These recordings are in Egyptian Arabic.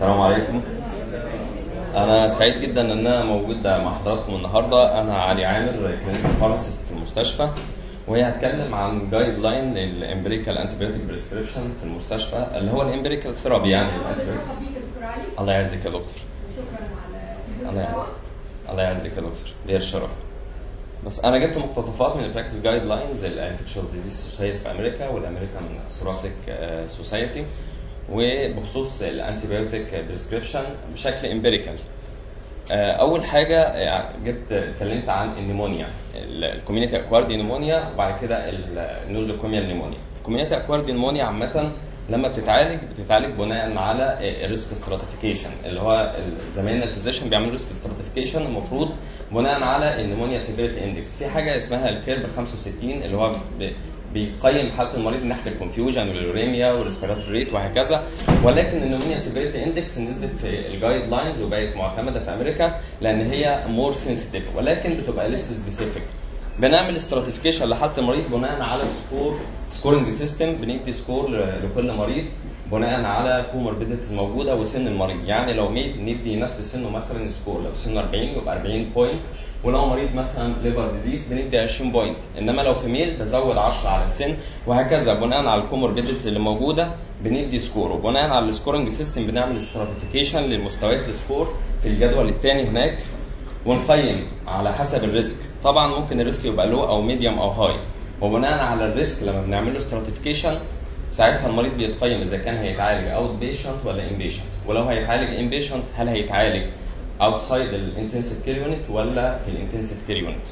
السلام عليكم انا سعيد جدا ان انا موجود مع حضراتكم النهارده انا علي عامر كلينيكال فارماسيست في المستشفى وهي هتكلم عن جايد لاين للامبريكال انتيبيوتيك بريسكريبشن في المستشفى اللي هو الامبريكال ثيرابي يعني الانتيبيوتكس حبيبي دكتور علي الله يعزك يا دكتور شكرا على الله يعزك الله يعزك يا دكتور ليا الشرف بس انا جبت مقتطفات من البراكتس جايد لاينز الانفكشوال ديزيز سوسايتي في امريكا والامريكان ثوراسيك سوسايتي وبخصوص الانتيبيوتيك بريسكريبشن بشكل امبيريكال اول حاجه يعني جبت اتكلمت عن النيمونيا الكوميونتي اكوارد نيمونيا وبعد كده النوزوكوميا نيمونيا الكوميونتي اكوارد نيمونيا عامه لما بتتعالج بتتعالج بناء على الريسك ستراتيفيكيشن اللي هو زمايلنا الفيزيشن بيعملوا ريسك ستراتيفيكيشن المفروض بناء على النمونيا سيفيريتي اندكس في حاجه اسمها الكيرب 65 اللي هو بيقيم حاله المريض من ناحيه الكونفيوجن واليوريميا والريسبيراتوري ريت وهكذا ولكن النمونيا سيفيريتي اندكس نزلت في الجايد لاينز وبقت معتمده في امريكا لان هي مور سنسيتيف ولكن بتبقى لسه سبيسيفيك بنعمل استراتيفيكيشن لحاله المريض بناء على سكور سكورنج سيستم بندي سكور لكل مريض بناء على كوموربيديتيز موجوده وسن المريض يعني لو ميد ندي نفس سنه مثلا سكور لو سنه 40 يبقى 40 بوينت ولو مريض مثلا ليفر ديزيز بندي 20 بوينت انما لو في ميل بزود 10 على السن وهكذا بناء على الكوموربيديتيز اللي موجوده بندي سكور وبناء على السكورنج سيستم بنعمل استراتيفيكيشن للمستويات السكور في الجدول الثاني هناك ونقيم على حسب الريسك طبعا ممكن الريسك يبقى لو او ميديوم او هاي وبناء على الريسك لما بنعمل له استراتيفيكيشن ساعتها المريض بيتقيم اذا كان هيتعالج اوت بيشنت ولا ان بيشنت ولو هيتعالج ان بيشنت هل هيتعالج اوتسايد الانتنسيف كير يونت ولا في الانتنسيف كير يونت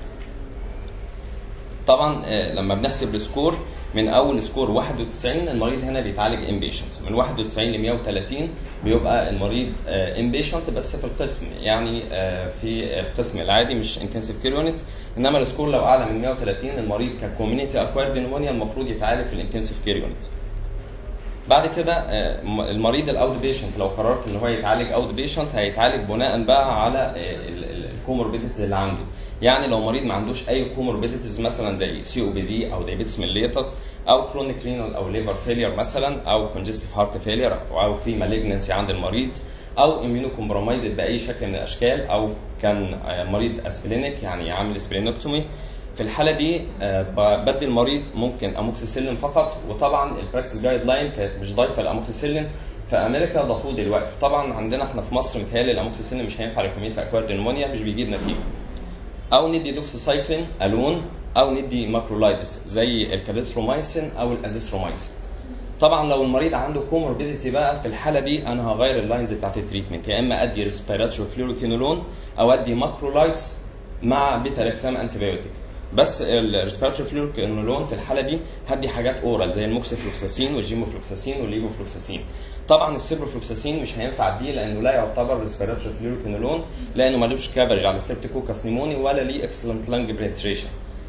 طبعا لما بنحسب السكور من اول سكور 91 المريض هنا بيتعالج ان بيشنت من 91 ل 130 بيبقى المريض ان بيشنت بس في القسم يعني في القسم العادي مش انتنسيف كير يونت انما السكور لو اعلى من 130 المريض ككوميونيتي اكوايرد نيمونيا المفروض يتعالج في الانتنسيف كير يونت بعد كده المريض الاوت بيشنت لو قررت ان هو يتعالج اوت بيشنت هيتعالج بناء بقى على الكوموربيديتيز اللي عنده يعني لو مريض ما عندوش اي كوموربيديتيز مثلا زي سي او بي دي او دايبيتس ميليتس او كرونيك رينال او ليفر فيلير مثلا او كونجستيف هارت فيلير او في مالجنسي عند المريض او اميونو كومبرومايزد باي شكل من الاشكال او كان مريض اسبلينيك يعني عامل سبلينوكتومي في الحاله دي بدي المريض ممكن اموكسيسيلين فقط وطبعا البراكتس جايد لاين كانت مش ضايفه الاموكسيسيلين في امريكا ضافوه دلوقتي طبعا عندنا احنا في مصر متهيألي الاموكسيسيلين مش هينفع لكوميونتي اكوارد نمونيا مش بيجيب نتيجه او ندي دوكسيسايكلين الون او ندي ماكرولايتس زي الكاليثرومايسين او الازيثرومايسين طبعا لو المريض عنده كوموربيديتي بقى في الحاله دي انا هغير اللاينز بتاعت التريتمنت يا اما ادي ريسبيراتوري فلوروكينولون او ادي ماكرولايتس مع بيتا لاكسام انتيبيوتيك بس الريسبيراتوري فلوروكينولون في الحاله دي هدي حاجات اورال زي الموكسيفلوكساسين والجيموفلوكساسين والليفوفلوكساسين طبعا السيبروفلوكساسين مش هينفع دي لانه لا يعتبر ريسبيراتوري فلوروكينولون لانه ملوش كافرج على ستريبتوكوكاس نيموني ولا ليه اكسلنت لانج بريتريشن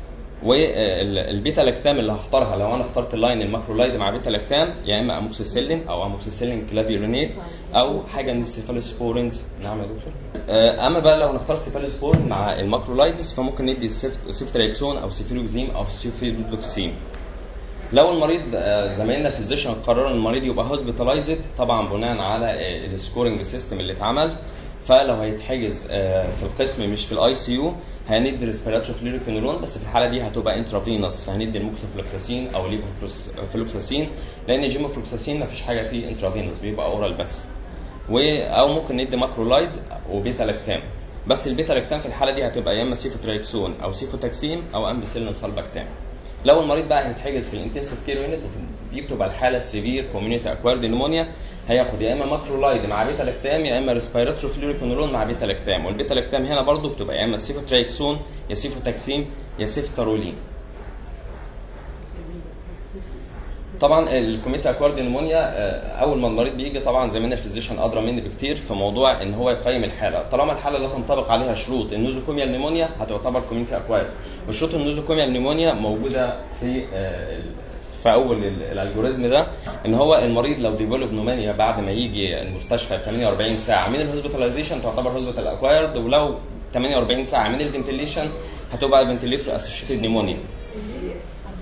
والبيتا لاكتام اللي هختارها لو انا اخترت اللاين الماكرولايد مع بيتا لاكتام يا اما اموكسيسيلين او اموكسيسيلين كلافيولينيت او حاجه من السيفالوسبورينز نعم يا دكتور اما بقى لو نختار سيفالوسبورين مع الماكرولايدس فممكن ندي سيفتريكسون او سيفيلوكزيم او سيفيلوكسين لو المريض زمايلنا الفيزيشن قرروا ان المريض يبقى هوسبيتالايزد طبعا بناء على السكورنج سيستم اللي اتعمل فلو هيتحجز في القسم مش في الاي سي يو هندي ريسبيراتوري فلوريكينولون بس في الحاله دي هتبقى انترافينوس فهندي الموكسوفلوكساسين او ليفوفلوكساسين لان الجيموفلوكساسين ما فيش حاجه فيه انترافينوس بيبقى اورال بس و او ممكن ندي ماكرولايد وبيتا لاكتام بس البيتا لاكتام في الحاله دي هتبقى يا اما سيفوتريكسون او سيفوتاكسيم او امبيسيلين سالباكتام لو المريض بقى هيتحجز في الانتنسيف كير يونت دي بتبقى الحاله السيفير كوميونيتي اكوارد نيمونيا هياخد يا اما ماكرولايد مع بيتا لاكتام يا اما ريسبيراتوري فلوريكونولون مع بيتا لاكتام والبيتا لاكتام هنا برضو بتبقى يا اما سيفوتريكسون يا سيفوتاكسيم يا سيفتارولين طبعا الكوميتي اكوارد نيمونيا اول ما المريض بيجي طبعا زميلنا الفيزيشن ادرى مني بكتير في موضوع ان هو يقيم الحاله طالما الحاله لا تنطبق عليها شروط النوزوكوميا نيمونيا هتعتبر كوميتي اكوارد وشروط النوزوكوميا نيمونيا موجوده في في اول الالجوريزم ده ان هو المريض لو ديفلوب نومانيا بعد ما يجي المستشفى 48 ساعه من الهوسبيتاليزيشن تعتبر هوسبيتال اكوايرد ولو 48 ساعه من الفنتليشن هتبقى فنتليتور اسوشيتد نيمونيا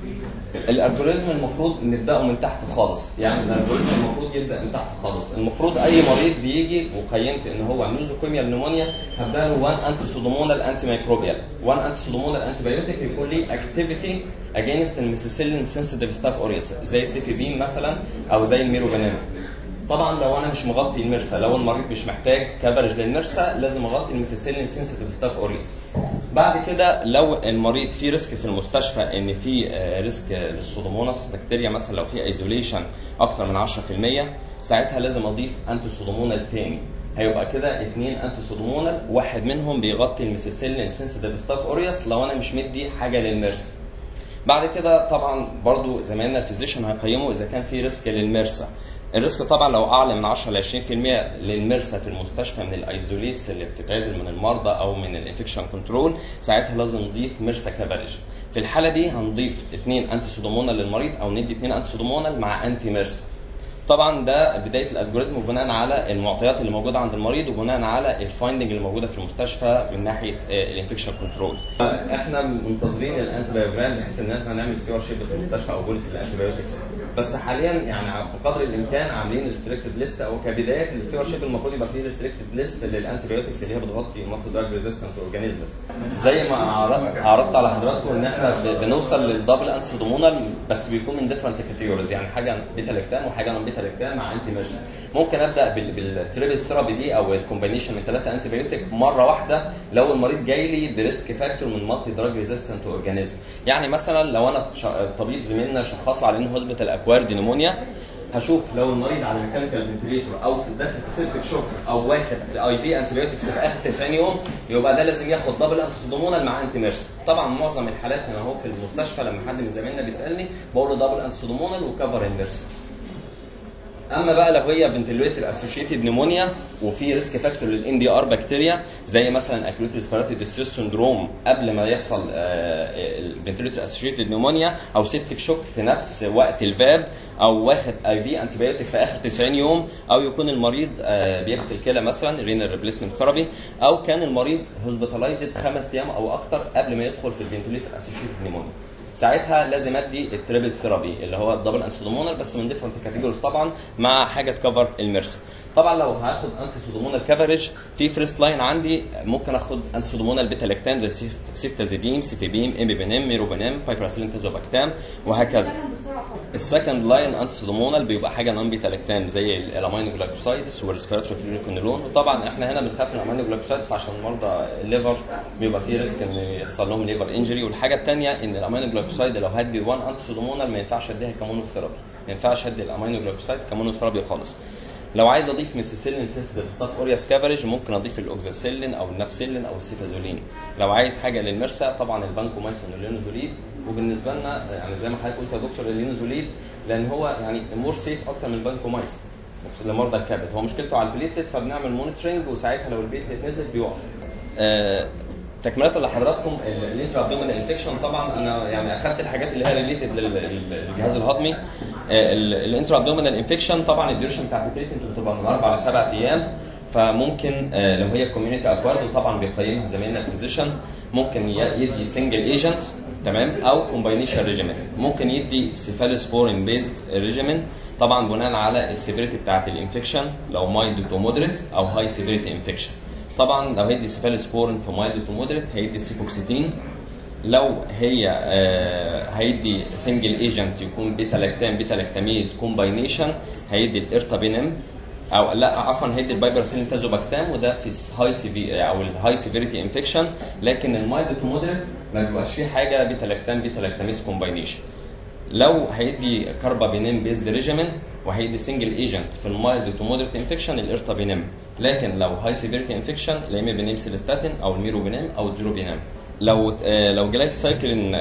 الالجوريزم المفروض نبداه من تحت خالص يعني الالجوريزم المفروض يبدا من تحت خالص المفروض اي مريض بيجي وقيمت ان هو نوزوكوميال نمونيا هبدا له 1 انتي سودومونال انتي ميكروبيال 1 انتي سودومونال انتي بايوتيك يكون ليه اكتيفيتي اجينست الميسيسيلين سنسيتيف ستاف اوريوس زي سيفيبين مثلا او زي الميروبينام طبعا لو انا مش مغطي المرسى لو المريض مش محتاج كفرج للمرسى لازم اغطي الميسيسيلين سنسيتيف ستاف اوريوس بعد كده لو المريض في ريسك في المستشفى ان في آه، ريسك للسودوموناس بكتيريا مثلا لو في ايزوليشن اكتر من 10% ساعتها لازم اضيف انتي سودومونال تاني هيبقى كده اثنين انتي سودومونال واحد منهم بيغطي الميسيسيلين سنسيتيف ستاف اوريوس لو انا مش مدي حاجه للمرسى بعد كده طبعا برضو زمايلنا الفيزيشن هيقيموا اذا كان في ريسك للمرسى الريسك طبعا لو اعلى من 10 ل 20% للمرسى في المستشفى من الايزوليتس اللي بتتعزل من المرضى او من الانفكشن كنترول ساعتها لازم نضيف مرسى كفرج في الحاله دي هنضيف اثنين انتي سودومونال للمريض او ندي اثنين انتي سودومونال مع انتي مرسى طبعا ده بدايه الالجوريزم بناء على المعطيات اللي موجوده عند المريض وبناء على الفايندنج اللي موجوده في المستشفى من ناحيه الانفكشن كنترول. احنا منتظرين الانتي بايوجرام بحيث ان احنا نعمل ستيور شيب في المستشفى او بوليسي الانتي بايوتكس بس حاليا يعني بقدر الامكان عاملين ريستريكتد ليست او كبدايه الستيور شيب المفروض يبقى فيه ريستريكتد ليست للانتي بايوتكس اللي هي بتغطي مالتي دراج ريزيستنت اورجانيزمز زي ما عرضت عرضت على حضراتكم ان احنا ب- بنوصل للدبل انتي سودومونال بس بيكون من ديفرنت كاتيجوريز يعني حاجه بيتا لاكتام وحاجه نون بيتا لاكتام مع انتي ميرسي ممكن ابدا بال- بالتريبل ثيرابي دي او الكومبينيشن من ثلاثه انتي بايوتيك مره واحده لو المريض جاي لي بريسك فاكتور من مالتي دراج ريزيستنت اورجانيزم يعني مثلا لو انا ش- طبيب زميلنا شخص له على انه هوسبيتال اكوارد نيمونيا هشوف لو المريض على ميكانيكال فنتليتور او في داخل سيستيك شوك او واخد اي في انتي بايوتكس في اخر 90 يوم يبقى ده لازم ياخد دبل انتي سودومونال مع انتي ميرس طبعا معظم الحالات هنا اهو في المستشفى لما حد من زمايلنا بيسالني بقول له دبل انتي سودومونال وكفر الميرس اما بقى لو هي فنتلويتر اسوشيتد نيمونيا وفي ريسك فاكتور للان دي ار بكتيريا زي مثلا اكيوت ريسبيراتوري ديستريس سندروم قبل ما يحصل الفنتلويتر اسوشيتد نيمونيا او سيبتك شوك في نفس وقت الفاب او واخد اي في انتي بايوتيك في اخر 90 يوم او يكون المريض آه، بيغسل كلى مثلا رينال ريبليسمنت ثيرابي او كان المريض هوسبيتالايزد خمس ايام او اكتر قبل ما يدخل في الفنتلويتر اسوشيتد نيمونيا ساعتها لازم ادي التريبل ثيرابي اللي هو الدبل انسودومونال بس من ديفرنت كاتيجوريز طبعا مع حاجه تكفر الميرسي طبعا لو هاخد انتي سودومونال كفرج في فيرست لاين عندي ممكن اخد انتي سودومونال بيتالاكتام زي سيف- سيفتازيديم سيفيبيم امبيبينام ميروبينام بايبراسيلين تازوباكتام وهكذا كلام بسرعه خالص السكند لاين انتي سودومونال بيبقى حاجه نون بيتالاكتام زي الامينو جلايكوسايدس والريسبيراتوري فلوريكونولون وطبعا احنا هنا بنخاف من الامينو جلايكوسايدس عشان مرضى الليفر بيبقى فيه ريسك ان يحصل لهم ليفر انجري والحاجه الثانيه ان الامينو جلايكوسايد لو هدي 1 انتي سودومونال ما ينفعش اديها كمونو ثيرابي ما ينفعش ادي الامينو جلايكوسايد كمونو ثيرابي خالص لو عايز اضيف ميسيسيلين سيستم ستاف اورياس كافرج ممكن اضيف الاوكزاسيلين او النافسيلين او السيفازولين لو عايز حاجه للمرسى طبعا الفانكومايسين واللينوزوليد وبالنسبه لنا يعني زي ما حضرتك قلت يا دكتور اللينوزوليد لان هو يعني مور سيف اكتر من الفانكومايسين لمرضى الكبد هو مشكلته على البليتلت فبنعمل مونيتورنج وساعتها لو البليتلت نزلت بيقف آه تكمله لحضراتكم الانترا ابدومينال انفكشن طبعا انا يعني اخدت الحاجات اللي هي ريليتد للجهاز الهضمي الانترا ابدومينال انفكشن طبعا الديوريشن بتاعت التريتمنت بتبقى من اربع لسبع ايام فممكن آه، لو هي كوميونتي اكوارد وطبعا بيقيمها زميلنا الفيزيشن ممكن ي- يدي سنجل ايجنت تمام او كومباينيشن ريجيمين ممكن يدي سيفالوسبورين بيزد ريجيمين طبعا بناء على السيفيريتي بتاعت الانفكشن لو مايلد تو مودريت او هاي سيفيريتي انفكشن طبعا لو هيدي سيفالوسبورين في مايلد تو مودريت هيدي سيفوكسيتين لو هي آه، هيدي سنجل ايجنت يكون بيتا لاكتام بيتا لاكتاميز كومباينيشن هيدي الارتابينم او لا عفوا هيدي البايبرسيلين تازوباكتام وده في هاي سيفي او الهاي سيفيريتي انفكشن لكن المايلد تو مودريت ما بيبقاش فيه حاجه بيتا لاكتام بيتا لاكتاميز كومباينيشن لو هيدي كاربابينيم بيزد ريجيمين وهيدي سنجل ايجنت في المايلد تو مودريت انفكشن الارتابينيم لكن لو هاي سيفيريتي انفكشن الايميبينيم سيلستاتين او الميروبينيم او الدروبينيم لو آه، لو جلايك سايكلين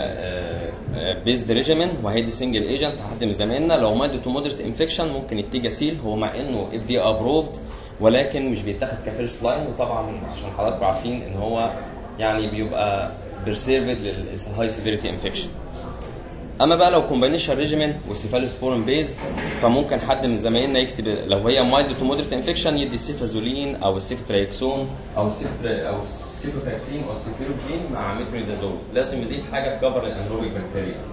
بيزد ريجيمين وهيدي سنجل ايجنت حد من زمايلنا لو مايلد تو مودريت انفكشن ممكن التيجاسيل هو مع انه اف دي ابروفد ولكن مش بيتاخد كفيرست لاين وطبعا عشان حضراتكم عارفين ان هو يعني بيبقى بيرسيرفد للهاي سيفيريتي انفكشن اما بقى لو كومبينيشن ريجيمين وسيفالوسبورين بيزد فممكن حد من زمايلنا يكتب لو هي مايلد تو مودريت انفكشن يدي السيفازولين او السيفتريكسون او السيفتر او السيفوتاكسين او السيفيروكسين مع متريدازول لازم يضيف حاجه تكفر الانروبيك بكتيريا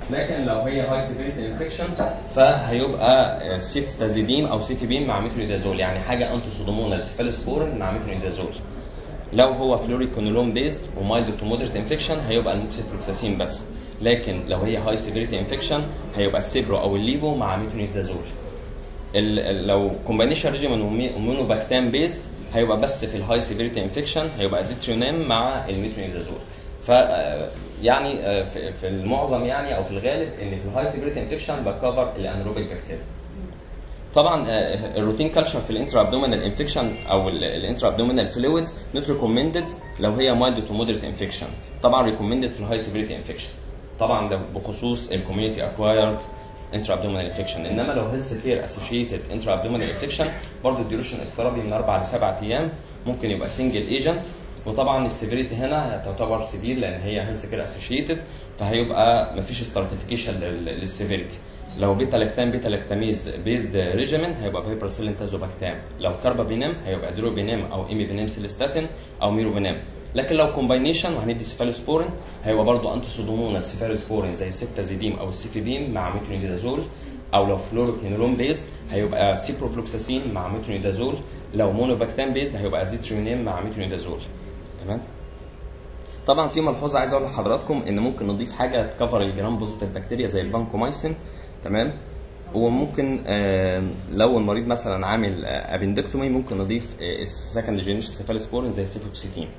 لكن لو هي هاي سيفيريتي انفكشن فهيبقى سيفتازيديم او سيفيبين مع ميترونيدازول يعني حاجه انتي سودومونال سيفالوسبورين مع ميترونيدازول لو هو فلوريكونولوم بيست ومايلد تو مودريت انفكشن هيبقى الموكسيفلوكساسين بس لكن لو هي هاي سيفيريتي انفكشن هيبقى السيبرو او الليفو مع ميترونيدازول ال- ال- لو كومبانيشن ريجيمن ومونوباكتام بيست هيبقى بس في الهاي سيفيريتي انفكشن هيبقى ازيتريونام مع الميترونيدازول ف آه، يعني آه، في في المعظم يعني او في الغالب ان في الهاي سيفيريتي انفكشن بكفر الانروبيك بكتيريا طبعا آه، الروتين كلتشر في الانترا ابدومينال انفكشن او الانترا ابدومينال فلويدز نوت ريكومندد لو هي مايلد تو مودريت انفكشن طبعا ريكومندد في الهاي سيفيريتي انفكشن طبعا ده بخصوص الكوميونتي اكوايرد انترا ابدومينال انفكشن انما لو هيلث كير اسوشيتد انترا ابدومينال انفكشن برضه الديوريشن الثيرابي من اربع لسبع ايام ممكن يبقى سنجل ايجنت وطبعا السيفيريتي هنا تعتبر سيفير لان هي هيلث كير اسوشيتد فهيبقى مفيش ستراتيفيكيشن للسيفيريتي لو بيتا لاكتام بيتا لاكتاميز بيزد ريجيمن هيبقى بيبرسيلين تازوباكتام لو كاربابينام هيبقى دروبينام او ايميبينام سيليستاتين او ميروبينام لكن لو كومباينيشن وهندي سيفالوسبورين هيبقى برضه انتي سودومونا سيفالوسبورين زي السيفتازيديم او السيفيديم مع ميترونيدازول او لو فلوروكينولون بيزد هيبقى سيبروفلوكساسين مع ميترونيدازول لو مونوباكتام بيزد هيبقى ازيتريونام مع ميترونيدازول تمام طبعا في ملحوظه عايز اقول لحضراتكم ان ممكن نضيف حاجه تكفر الجرام بوزيتيف بكتيريا زي الفانكومايسين تمام وممكن آه، لو المريض مثلا عامل ابندكتومي ممكن نضيف السكند جينيشن سيفالوسبورين زي السيفوكسيتين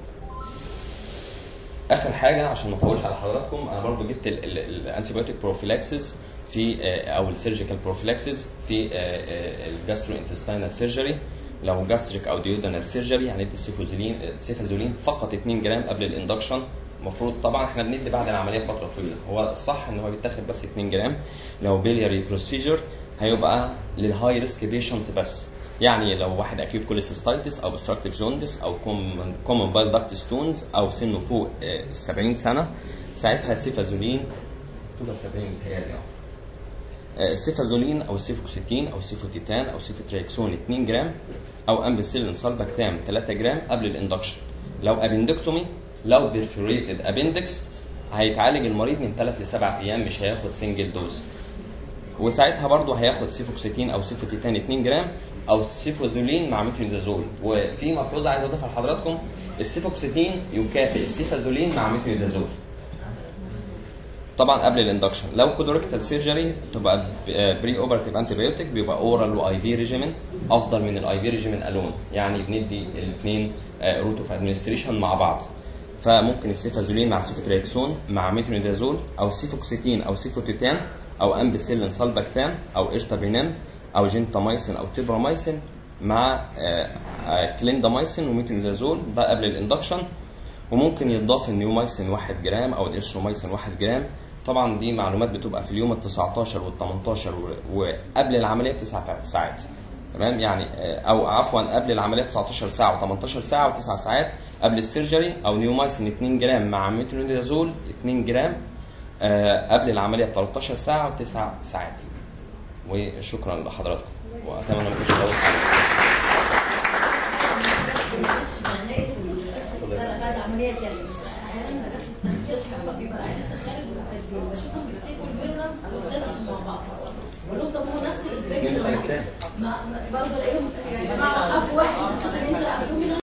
اخر حاجه عشان ما اطولش على حضراتكم انا برضو جبت الانتيبيوتيك بروفيلاكسس في آه، او السيرجيكال بروفيلاكسس في الجاسترو انتستينال سيرجري لو جاستريك او ديودنال سيرجري هندي السيفوزولين سيفازولين فقط 2 جرام قبل الاندكشن المفروض طبعا احنا بندي بعد العمليه فتره طويله هو الصح ان هو بيتاخد بس 2 جرام لو بيلياري بروسيجر هيبقى للهاي ريسك بيشنت بس يعني لو واحد اكيوت كوليسيستايتس او obstructive جوندس او كومن بايل داكت ستونز او سنه فوق آه، 70 سنه ساعتها سيفازولين طول 70 متهيألي اه السيفازولين او السيفوكسيتين او السيفوتيتان او سيفوتريكسون 2 جرام او امبسيلين سالباكتام 3 جرام قبل الاندكشن لو ابندكتومي لو بيرفوريتد ابندكس هيتعالج المريض من 3 ل 7 ايام مش هياخد سنجل دوز وساعتها برضه هياخد سيفوكسيتين او سيفوتيتان 2 جرام او سيفوزولين مع ميترونيدازول وفي ملحوظه عايز اضيفها لحضراتكم السيفوكسيتين يكافئ السيفازولين مع ميترونيدازول طبعا قبل الاندكشن لو كولوريكتال سيرجري تبقى بري اوبراتيف انتي بايوتيك بيبقى اورال واي في ريجيمين افضل من الاي في ريجيمين الون يعني بندي الاثنين روت اوف ادمنستريشن مع بعض فممكن السيفازولين مع سيفوتريكسون مع ميترونيدازول او سيفوكسيتين او سيفوتيتان او امبسيلين سالباكتام او ارتابينام او جنتامايسين او تيبرامايسين مع آه، آه، كليندامايسين وميترونيدازول ده قبل الاندكشن وممكن يضاف النيومايسين 1 جرام او الارثرومايسين 1 جرام طبعا دي معلومات بتبقى في اليوم ال 19 وال 18 و- وقبل العمليه بتسع ساعات تمام يعني آه، او عفوا قبل العمليه ب 19 ساعه و18 ساعه و9 ساعات قبل السيرجري او نيومايسين 2 جرام مع ميترونيدازول 2 جرام آه، قبل العمليه ب 13 ساعه و9 ساعات وشكرا لحضراتكم واتمنى ما كنتش طولت السنه بعد عمليه يعني احيانا دكاتره بيبقى عايز يستخرج التدبير بشوفهم بيكتبوا الميرنم والتاسس مع بعض بقول لهم طب هو نفس الاسباب اتنين تلاتة. ما ما- برضه الاقيهم يا جماعه وقفوا واحد اساسا انت ابدومينال